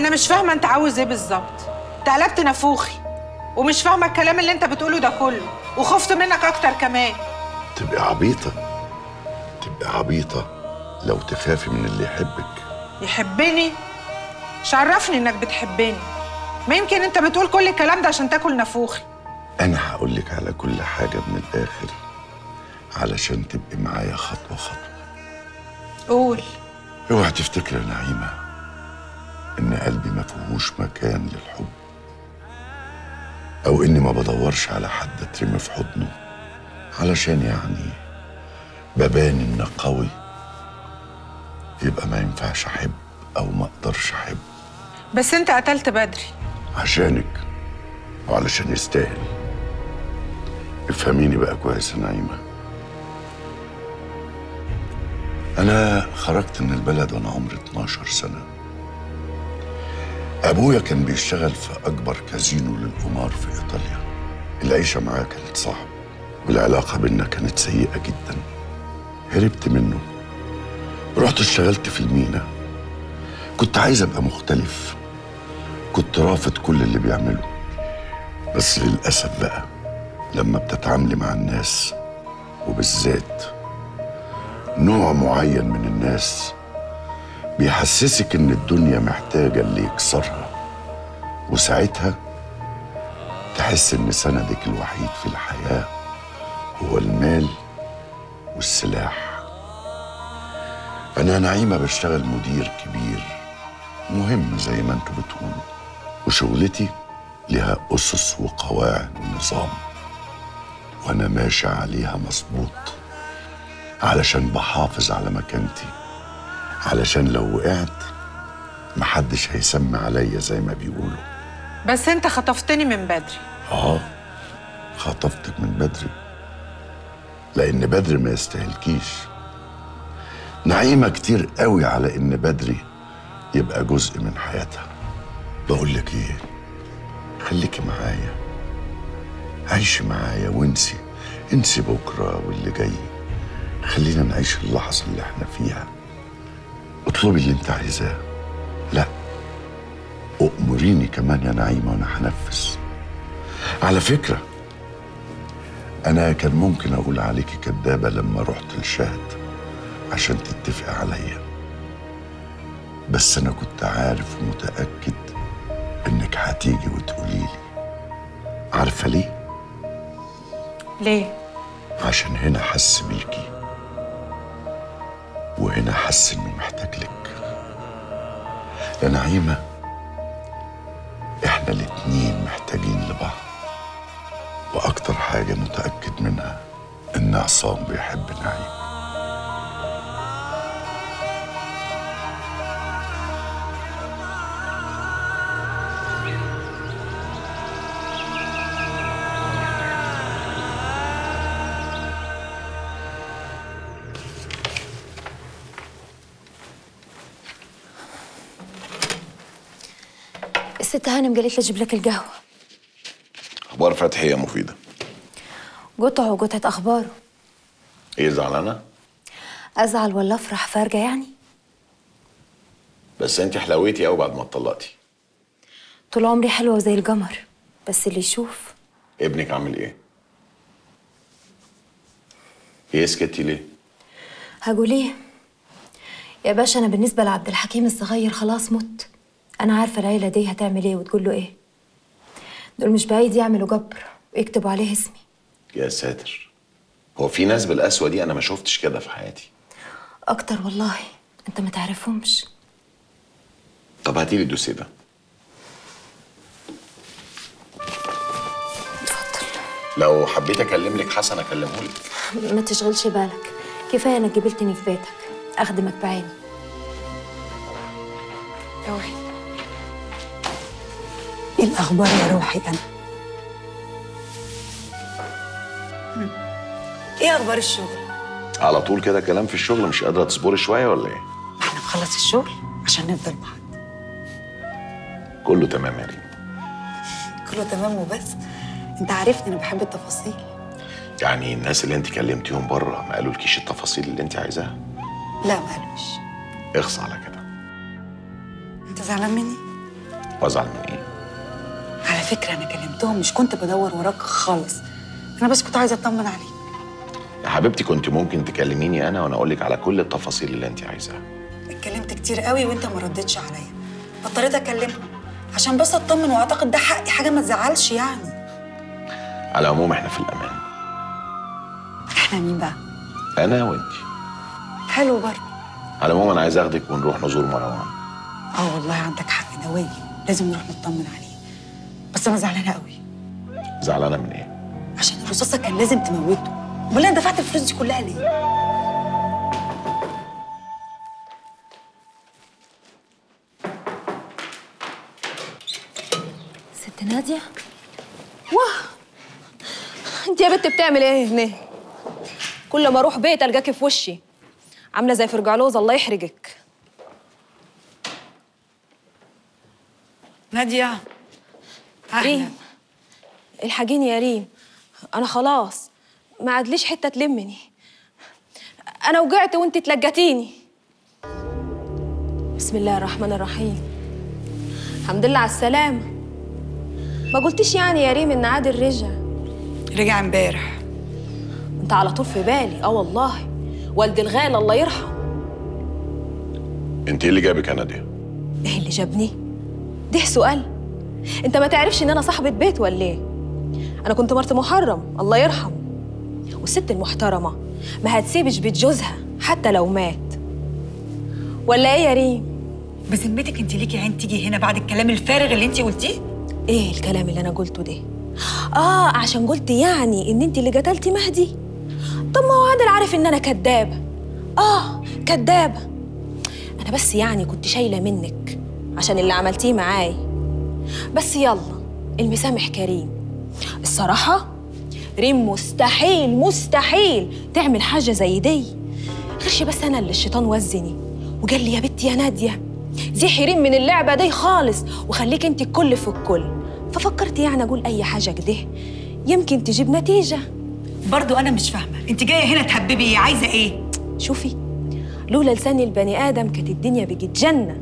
انا مش فاهمه انت عاوز ايه بالظبط انت قلبت نافوخي ومش فاهمه الكلام اللي انت بتقوله ده كله وخفت منك اكتر كمان تبقى عبيطة تبقى عبيطة لو تخافي من اللي يحبك يحبني مش عرفني انك بتحبني ما يمكن انت بتقول كل الكلام ده عشان تاكل نافوخي أنا هقولك على كل حاجة من الآخر علشان تبقي معايا خطوة خطوة قول اوعي تفتكري يا نعيمة إن قلبي ما فيهوش مكان للحب أو إني ما بدورش على حد أترمي في حضنه علشان يعني ببان إن قوي يبقى ما ينفعش أحب أو ما أقدرش أحب بس انت قتلت بدري عشانك وعلشان يستاهل افهميني بقى كويس يا نعيمة أنا خرجت من البلد وأنا عمري 12 سنة أبويا كان بيشتغل في أكبر كازينو للقمار في إيطاليا العيشة معاه كانت صعب والعلاقة بينا كانت سيئة جدا هربت منه رحت اشتغلت في المينا كنت عايز أبقى مختلف كنت رافض كل اللي بيعمله بس للأسف بقى لما بتتعاملي مع الناس وبالذات نوع معين من الناس بيحسسك ان الدنيا محتاجة اللي يكسرها وساعتها تحس ان سندك الوحيد في الحياة هو المال والسلاح انا نعيمة بشتغل مدير كبير مهم زي ما انتوا بتقولوا وشغلتي لها أسس وقواعد ونظام وأنا ماشي عليها مظبوط علشان بحافظ على مكانتي علشان لو وقعت محدش هيسمي عليا زي ما بيقولوا بس انت خطفتني من بدري آه خطفتك من بدري لأن بدري ما يستاهلكيش نعيمة كتير قوي على إن بدري يبقى جزء من حياتها بقول لك إيه خليكي معايا عيشي معايا وانسي انسي بكرة واللي جاي خلينا نعيش اللحظة اللي احنا فيها اطلبي اللي انت عايزاه لا أؤمريني كمان يا نعيمة وأنا هنفذ على فكرة أنا كان ممكن أقول عليكي كدابة لما رحت لشهد عشان تتفق عليا بس أنا كنت عارف ومتأكد إنك هتيجي وتقولي لي عارفة ليه؟ ليه عشان هنا حس بيكي وهنا حس إنه محتاج لك يا نعيمة إحنا الاتنين محتاجين لبعض وأكتر حاجة متأكد منها إن عصام بيحب نعيم الست هانم قالت لي اجيب لك القهوه اخبار فتحي يا مفيده قطع وقطعة اخباره ايه زعلانه ازعل ولا افرح فارقه يعني بس انت حلويتي قوي بعد ما اتطلقتي طول عمري حلوه وزي القمر بس اللي يشوف ابنك عامل ايه ايه سكتي ليه هقول ايه يا باشا انا بالنسبه لعبد الحكيم الصغير خلاص مت انا عارفه العيله دي هتعمل ايه وتقول له ايه دول مش بعيد يعملوا جبر ويكتبوا عليه اسمي يا ساتر هو في ناس بالقسوه دي انا ما شفتش كده في حياتي اكتر والله انت ما تعرفهمش طب هاتي لي الدوسيه ده اتفضل لو حبيت اكلم لك حسن اكلمه لك ما تشغلش بالك كفايه انك جبلتني في بيتك اخدمك بعيني اوعي ايه الاخبار يا روحي انا ايه اخبار الشغل على طول كده كلام في الشغل مش قادره تصبري شويه ولا ايه احنا نخلص الشغل عشان نفضل بعض كله تمام يا ريم كله تمام وبس انت عارفني انا بحب التفاصيل يعني الناس اللي انت كلمتيهم بره ما قالولكيش التفاصيل اللي انت عايزاها لا ما قالوش اخص على كده انت زعلان مني وازعل من ايه على فكره انا كلمتهم مش كنت بدور وراك خالص انا بس كنت عايزه اطمن عليك يا حبيبتي كنت ممكن تكلميني انا وانا اقول لك على كل التفاصيل اللي انت عايزاها اتكلمت كتير قوي وانت ما ردتش عليا اضطريت اكلمهم عشان بس اطمن واعتقد ده حقي حاجه ما تزعلش يعني على العموم احنا في الامان احنا مين بقى انا وانت حلو برضه على العموم انا عايز اخدك ونروح نزور مروان اه والله عندك حق ده واجب لازم نروح نطمن عليه بس انا زعلانه قوي زعلانه من ايه عشان الرصاصه كان لازم تموته امال انا دفعت الفلوس دي كلها ليه ست ناديه واه انت يا بنت بتعمل ايه هنا كل ما اروح بيت القاكي في وشي عامله زي فرجعلوز الله يحرجك ناديه ريم الحاجيني يا ريم انا خلاص ما عادليش حته تلمني انا وقعت وانت تلقتيني بسم الله الرحمن الرحيم الحمد لله على السلامه ما قلتيش يعني يا ريم ان عادل رجع رجع امبارح انت على طول في بالي اه والله والد الغالي الله يرحمه انت ايه اللي جابك يا ناديه ايه اللي جابني ده سؤال انت ما تعرفش ان انا صاحبة بيت ولا ايه انا كنت مرت محرم الله يرحمه والست المحترمة ما هتسيبش بيت جوزها حتى لو مات ولا ايه يا ريم بذمتك انت ليكي عين تيجي هنا بعد الكلام الفارغ اللي انت قلتيه ايه الكلام اللي انا قلته ده اه عشان قلت يعني ان انت اللي قتلتي مهدي طب ما هو عادل عارف ان انا كدابه اه كدابه انا بس يعني كنت شايله منك عشان اللي عملتيه معاي بس يلا المسامح كريم الصراحه ريم مستحيل مستحيل تعمل حاجه زي دي غيرش بس انا اللي الشيطان وزني وقال لي يا بنتي يا ناديه زيحي ريم من اللعبه دي خالص وخليك انت الكل في الكل ففكرت يعني اقول اي حاجه كده يمكن تجيب نتيجه برضو انا مش فاهمه انت جايه هنا تهببي ايه عايزه ايه شوفي لولا لسان البني ادم كانت الدنيا بقت جنه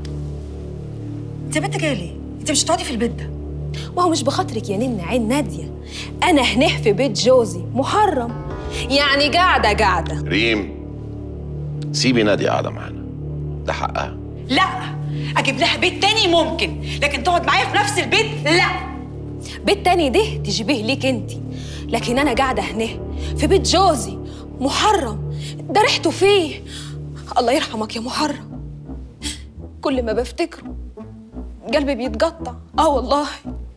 انت بنت جايه ليه انت مش هتقعدي في البيت ده وهو مش بخاطرك يا نن عين ناديه انا هنا في بيت جوزي محرم يعني قاعده قاعده ريم سيبي ناديه قاعده معانا ده حقها لا اجيب لها بيت تاني ممكن لكن تقعد معايا في نفس البيت لا بيت تاني ده تجيبيه ليك انت لكن انا قاعده هنا في بيت جوزي محرم ده ريحته فيه الله يرحمك يا محرم كل ما بفتكره قلبي بيتقطع اه والله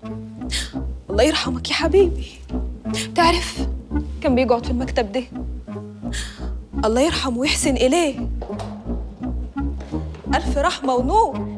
الله يرحمك يا حبيبي تعرف كان بيقعد في المكتب ده الله يرحمه ويحسن إليه ألف رحمة ونور